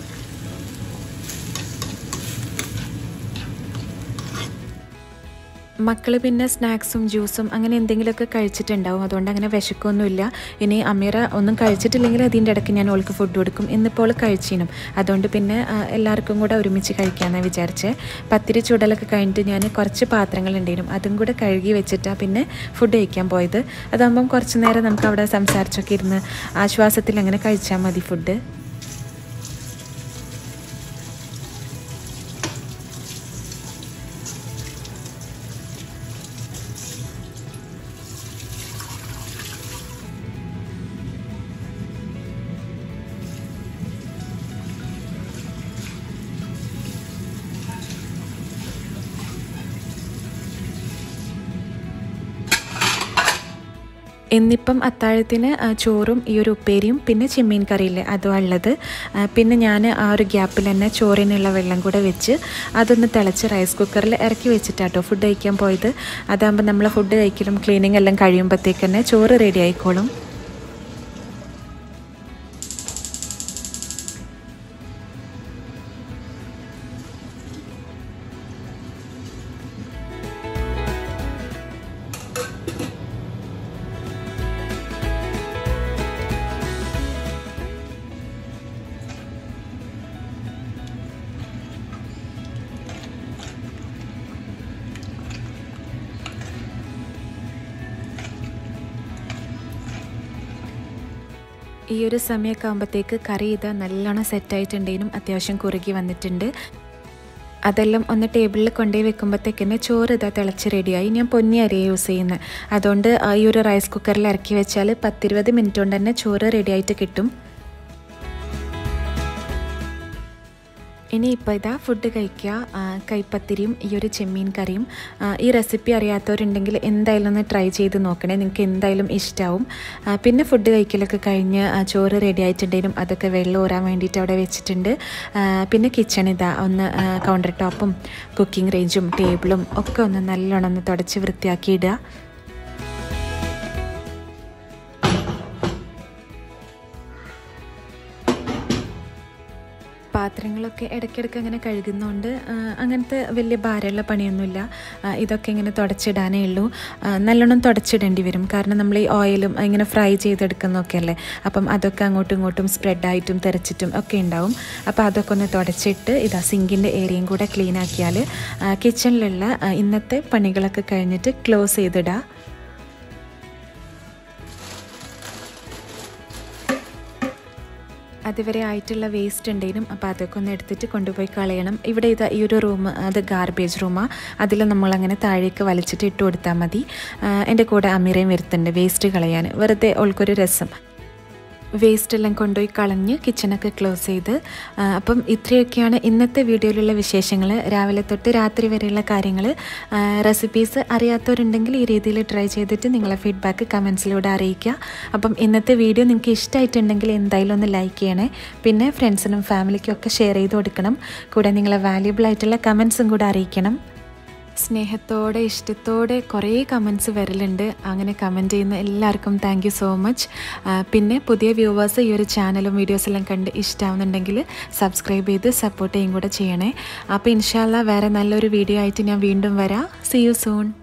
മക്കൾ പിന്നെ സ്നാക്സും ജ്യൂസും അങ്ങനെ എന്തെങ്കിലുമൊക്കെ കഴിച്ചിട്ടുണ്ടാവും അതുകൊണ്ട് അങ്ങനെ വിശക്കൊന്നുമില്ല ഇനി അമീറ ഒന്നും കഴിച്ചിട്ടില്ലെങ്കിൽ അതിൻ്റെ ഇടയ്ക്ക് ഞാൻ ഓൾക്ക് ഫുഡ് കൊടുക്കും ഇന്നിപ്പോൾ കഴിച്ചിനും അതുകൊണ്ട് പിന്നെ ആ, എല്ലാവർക്കും കൂടെ ഒരുമിച്ച് കഴിക്കാമെന്നാണ് വിചാരിച്ചത് പത്തിരി ചുടലൊക്കെ കഴിഞ്ഞിട്ട് ഞാൻ കുറച്ച് പാത്രങ്ങൾ ഉണ്ടായിരുന്നു അതും കൂടെ കഴുകി വെച്ചിട്ടാണ് പിന്നെ ഫുഡ് കഴിക്കാൻ പോയത് അതാകുമ്പം കുറച്ച് നേരം നമുക്ക് അവിടെ സംസാരിച്ചൊക്കെ ഇരുന്ന് ആശ്വാസത്തിൽ അങ്ങനെ കഴിച്ചാൽ മതി ഫുഡ് ഇന്നിപ്പം അത്താഴത്തിന് ആ, ചോറും ഈ ഒരു ഉപ്പേരിയും പിന്നെ ചെമ്മീൻ കറിയില്ലേ അതും ഉള്ളത് ആ, പിന്നെ ഞാൻ ആ ഒരു ഗ്യാപ്പിൽ തന്നെ ചോറിനുള്ള വെള്ളം കൂടെ വെച്ച് അതൊന്ന് തിളച്ച് റൈസ് കുക്കറിൽ ഇറക്കി വെച്ചിട്ടാട്ടോ ഫുഡ് കഴിക്കാൻ പോയത് അതാകുമ്പോൾ നമ്മൾ ഫുഡ് കഴിക്കലും ക്ലീനിങ് എല്ലാം കഴിയുമ്പോഴത്തേക്ക് തന്നെ ചോറ് റെഡി ആയിക്കോളും ഈ ഒരു സമയമൊക്കെ ആകുമ്പോഴത്തേക്ക് കറി ഇത് നല്ലോണം സെറ്റായിട്ടുണ്ടേനും അത്യാവശ്യം കുറുകി വന്നിട്ടുണ്ട് അതെല്ലാം ഒന്ന് ടേബിളിൽ കൊണ്ടുപോയി വെക്കുമ്പോഴത്തേക്ക് തന്നെ ചോറ് ഇതാ തിളച്ച് റെഡിയായി ഞാൻ പൊന്നി അരിയാണ് യൂസ് ചെയ്യുന്നത് അതുകൊണ്ട് ആ ഈ ഒരു റൈസ് കുക്കറിൽ ഇറക്കി വെച്ചാൽ പത്തിരുപത് മിനിറ്റ് കൊണ്ട് തന്നെ ചോറ് റെഡിയായിട്ട് കിട്ടും ഇനി ഇപ്പോൾ ഇതാ ഫുഡ് കഴിക്കുക ആ, കൈപ്പത്തിരിയും ഈ ഒരു ചെമ്മീൻ കറിയും ആ, ഈ റെസിപ്പി അറിയാത്തവരുണ്ടെങ്കിൽ എന്തായാലും ഒന്ന് ട്രൈ ചെയ്ത് നോക്കണേ നിങ്ങൾക്ക് എന്തായാലും ഇഷ്ടമാവും ആ, പിന്നെ ഫുഡ് കഴിക്കലൊക്കെ കഴിഞ്ഞ് ആ, ചോറ് റെഡി ആയിട്ടുണ്ടെങ്കിലും അതൊക്കെ വെള്ളം ഊറാൻ വേണ്ടിയിട്ട് അവിടെ വെച്ചിട്ടുണ്ട് ആ, പിന്നെ കിച്ചൺ ഇതാ ഒന്ന് കൗണ്ടർ ടോപ്പും കുക്കിംഗ് റേഞ്ചും ടേബിളും ഒക്കെ ഒന്ന് നല്ലോണം ഒന്ന് തുടച്ച് വൃത്തിയാക്കി ഇടുക പാത്രങ്ങളൊക്കെ ഇടയ്ക്കിടയ്ക്ക് അങ്ങനെ കഴുകുന്നതുകൊണ്ട് ആ, അങ്ങനത്തെ വലിയ ഭാരമുള്ള പണിയൊന്നുമില്ല ആ, ഇതൊക്കെ ഇങ്ങനെ തുടച്ചിടാനേ ഉള്ളൂ ആ, നല്ലോണം തുടച്ചിടേണ്ടി വരും കാരണം നമ്മൾ ഈ ഓയിലും ഇങ്ങനെ ഫ്രൈ ചെയ്തെടുക്കുന്നതൊക്കെ അല്ലേ അപ്പം അതൊക്കെ അങ്ങോട്ടും ഇങ്ങോട്ടും സ്പ്രെഡായിട്ടും തെറിച്ചിട്ടും ഒക്കെ ഉണ്ടാവും അപ്പോൾ അതൊക്കെ ഒന്ന് തുടച്ചിട്ട് ഇതാ സിങ്കിൻ്റെ ഏരിയയും കൂടെ ക്ലീൻ ആക്കിയാൽ കിച്ചണിലുള്ള ഇന്നത്തെ പണികളൊക്കെ കഴിഞ്ഞിട്ട് ക്ലോസ് ചെയ്തിടാം അതുവരെ ആയിട്ടുള്ള വേസ്റ്റ് ഉണ്ടെങ്കിലും അപ്പോൾ അതൊക്കെ ഒന്ന് എടുത്തിട്ട് കൊണ്ടുപോയി കളയണം ഇവിടെ ഇത് ഈ ഒരു റൂം അത് ഗാർബേജ് റൂമാണ് അതിൽ നമ്മളങ്ങനെ താഴേക്ക് വലിച്ചിട്ട് ഇട്ട് കൊടുത്താൽ മതി ആ, എൻ്റെ കൂടെ അമീറയും വരുത്തുന്നുണ്ട് വേസ്റ്റ് കളയാൻ വെറുതെ ഓൾക്കൊരു രസം വേസ്റ്റ് എല്ലാം കൊണ്ടുപോയി കളഞ്ഞ് കിച്ചണൊക്കെ ക്ലോസ് ചെയ്ത് ആ, അപ്പം ഇത്രയൊക്കെയാണ് ഇന്നത്തെ വീഡിയോയിലുള്ള വിശേഷങ്ങൾ രാവിലെ തൊട്ട് രാത്രി വരെയുള്ള കാര്യങ്ങൾ റെസിപ്പീസ് അറിയാത്തവരുണ്ടെങ്കിൽ ഈ രീതിയിൽ ട്രൈ ചെയ്തിട്ട് നിങ്ങളെ ഫീഡ്ബാക്ക് കമൻസിലൂടെ അറിയിക്കുക അപ്പം ഇന്നത്തെ വീഡിയോ നിങ്ങൾക്ക് ഇഷ്ടമായിട്ടുണ്ടെങ്കിൽ എന്തായാലും ഒന്ന് ലൈക്ക് ചെയ്യണേ പിന്നെ ഫ്രണ്ട്സിനും ഫാമിലിക്കും ഒക്കെ ഷെയർ ചെയ്ത് കൊടുക്കണം കൂടെ നിങ്ങളെ വാല്യുബിൾ ആയിട്ടുള്ള കമൻസും കൂടെ അറിയിക്കണം സ്നേഹത്തോടെ ഇഷ്ടത്തോടെ കുറേ കമൻസ് വരലുണ്ട് അങ്ങനെ കമൻറ്റ് ചെയ്യുന്ന എല്ലാവർക്കും താങ്ക് യു സോ മച്ച് പിന്നെ പുതിയ വ്യൂവേഴ്സ് ഈ ഒരു ചാനലും വീഡിയോസെല്ലാം കണ്ട് ഇഷ്ടമാവുന്നുണ്ടെങ്കിൽ സബ്സ്ക്രൈബ് ചെയ്ത് സപ്പോർട്ട് ചെയ്യും കൂടെ ചെയ്യണേ അപ്പോൾ ഇൻഷാല്ല വേറെ നല്ലൊരു വീഡിയോ ആയിട്ട് ഞാൻ വീണ്ടും വരാം സി യു സൂൺ